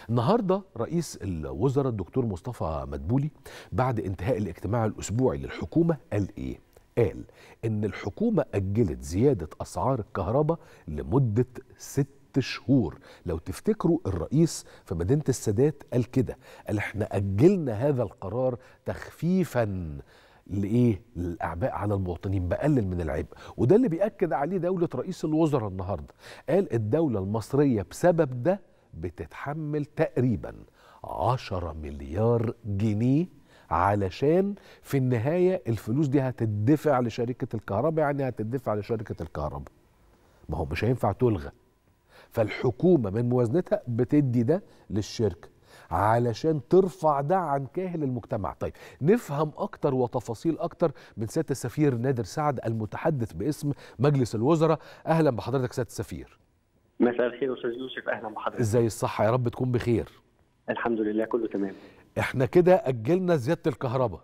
النهارده رئيس الوزراء الدكتور مصطفى مدبولي بعد انتهاء الاجتماع الاسبوعي للحكومه قال ايه؟ قال ان الحكومه اجلت زياده اسعار الكهرباء لمده ست شهور لو تفتكروا الرئيس في مدينه السادات قال كده قال احنا اجلنا هذا القرار تخفيفا لايه للاعباء على المواطنين بقلل من العبء وده اللي بياكد عليه دوله رئيس الوزراء النهارده قال الدوله المصريه بسبب ده بتتحمل تقريبا 10 مليار جنيه علشان في النهايه الفلوس دي هتدفع لشركه الكهرباء يعني هتدفع لشركه الكهرباء ما هو مش هينفع تلغى فالحكومه من موازنتها بتدي ده للشركه علشان ترفع ده عن كاهل المجتمع طيب نفهم اكتر وتفاصيل اكتر من سياده السفير نادر سعد المتحدث باسم مجلس الوزراء اهلا بحضرتك سياده السفير مساء الخير استاذ يوسف اهلا بحضرتك ازاي الصحه يا رب تكون بخير الحمد لله كله تمام احنا كده اجلنا زياده الكهرباء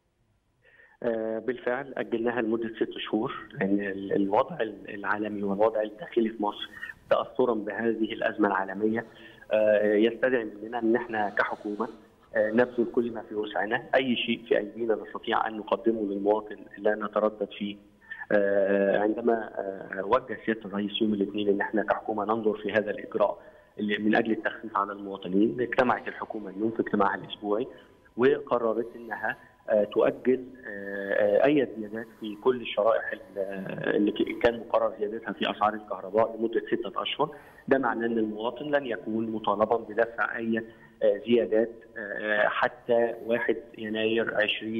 آه بالفعل اجلناها لمده ست شهور لان الوضع العالمي والوضع الداخلي في مصر تاثرا بهذه الازمه العالميه آه يستدعي مننا ان احنا كحكومه آه نبذل كل ما في وسعنا اي شيء في ايدينا نستطيع ان نقدمه للمواطن لا نتردد فيه عندما وجه سياده الرئيس يوم الاثنين ان احنا كحكومه ننظر في هذا الاجراء اللي من اجل التخفيف على المواطنين اجتمعت الحكومه اليوم في اجتماعها الاسبوعي وقررت انها تؤجل اي زيادات في كل الشرائح اللي كان مقرر زيادتها في اسعار الكهرباء لمده سته اشهر ده معناه ان المواطن لن يكون مطالبا بدفع اي زيادات حتى 1 يناير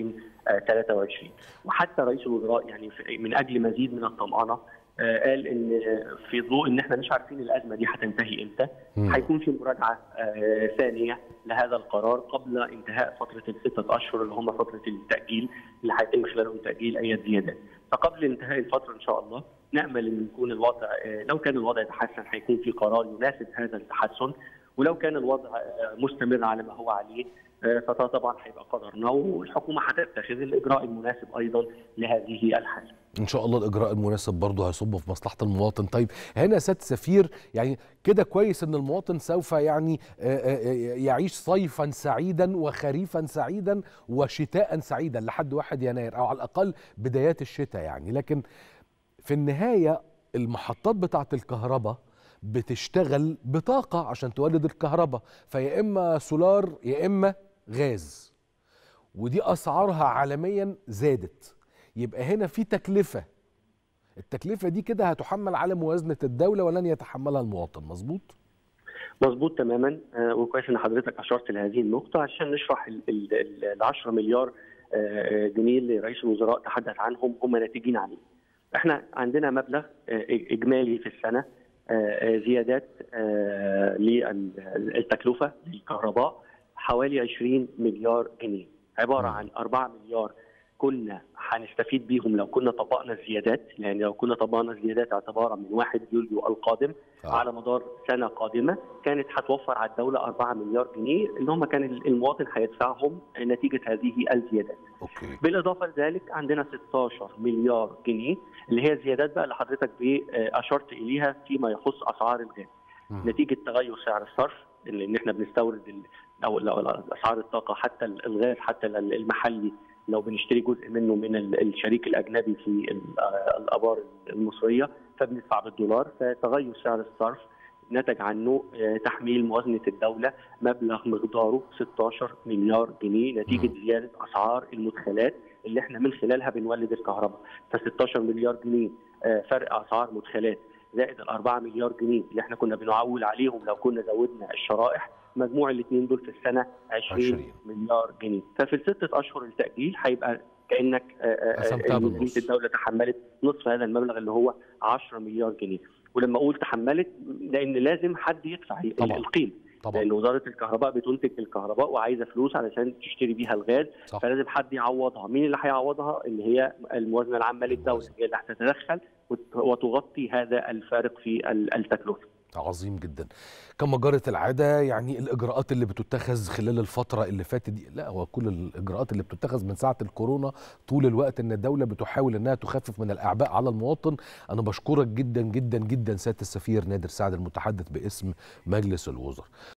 2023 وحتى رئيس الوزراء يعني من اجل مزيد من الطمانه قال ان في ضوء ان احنا مش عارفين الازمه دي هتنتهي امتى هيكون في مراجعه ثانيه لهذا القرار قبل انتهاء فتره السته اشهر اللي هم فتره التاجيل اللي هيتم خلالهم تاجيل اي زيادات فقبل انتهاء الفتره ان شاء الله نامل ان يكون الوضع لو كان الوضع يتحسن هيكون في قرار يناسب هذا التحسن ولو كان الوضع مستمر على ما هو عليه فده طبعا هيبقى قدرنا والحكومه هتتخذ الاجراء المناسب ايضا لهذه الحاله. ان شاء الله الاجراء المناسب برضه هيصب في مصلحه المواطن طيب هنا يا سياده السفير يعني كده كويس ان المواطن سوف يعني يعيش صيفا سعيدا وخريفا سعيدا وشتاء سعيدا لحد 1 يناير او على الاقل بدايات الشتاء يعني لكن في النهايه المحطات بتاعه الكهرباء بتشتغل بطاقة عشان تولد الكهرباء فيا إما سولار يا إما غاز ودي أسعارها عالميا زادت يبقى هنا في تكلفة التكلفة دي كده هتحمل على موازنة الدولة ولن يتحملها المواطن مظبوط؟ مظبوط تماما آه وكويس ان حضرتك اشرت لهذه النقطه عشان نشرح ال 10 مليار آه جنيه اللي رئيس الوزراء تحدث عنهم هم ناتجين عليه. احنا عندنا مبلغ آه اجمالي في السنه زيادات للتكلفه للكهرباء حوالي 20 مليار جنيه عباره عن 4 مليار كنا هنستفيد بيهم لو كنا طبقنا الزيادات يعني لو كنا طبقنا الزيادات اعتبارا من 1 يوليو القادم آه. على مدار سنه قادمه كانت هتوفر على الدوله 4 مليار جنيه اللي هم كان المواطن هيدفعهم نتيجه هذه الزيادات. أوكي. بالاضافه لذلك عندنا 16 مليار جنيه اللي هي الزيادات بقى اللي حضرتك اشرت اليها فيما يخص اسعار الغاز. م. نتيجه تغير سعر الصرف لان احنا بنستورد او اسعار الطاقه حتى الغاز حتى المحلي لو بنشتري جزء منه من الشريك الاجنبي في الابار المصريه فبندفع بالدولار فتغير سعر الصرف نتج عنه تحميل موازنه الدوله مبلغ مقداره 16 مليار جنيه نتيجه زياده اسعار المدخلات اللي احنا من خلالها بنولد الكهرباء ف 16 مليار جنيه فرق اسعار مدخلات زائد ال 4 مليار جنيه اللي احنا كنا بنعول عليهم لو كنا زودنا الشرائح مجموع الاثنين دول في السنه 20, 20 مليار جنيه ففي الستة اشهر التاجيل هيبقى كانك الدوله تحملت نصف هذا المبلغ اللي هو 10 مليار جنيه ولما اقول تحملت لان لازم حد يدفع طبعا. القيمه طبعا. لان وزاره الكهرباء بتنتج الكهرباء وعايزه فلوس علشان تشتري بيها الغاز صح. فلازم حد يعوضها مين اللي هيعوضها اللي هي الموازنه العامه للدوله هي اللي هتتدخل وتغطي هذا الفارق في التكلفه عظيم جدا كما جرت العادة يعني الإجراءات اللي بتتخذ خلال الفترة اللي فاتت دي لا هو كل الإجراءات اللي بتتخذ من ساعة الكورونا طول الوقت إن الدولة بتحاول إنها تخفف من الأعباء على المواطن أنا بشكرك جدا جدا جدا سيادة السفير نادر سعد المتحدث باسم مجلس الوزراء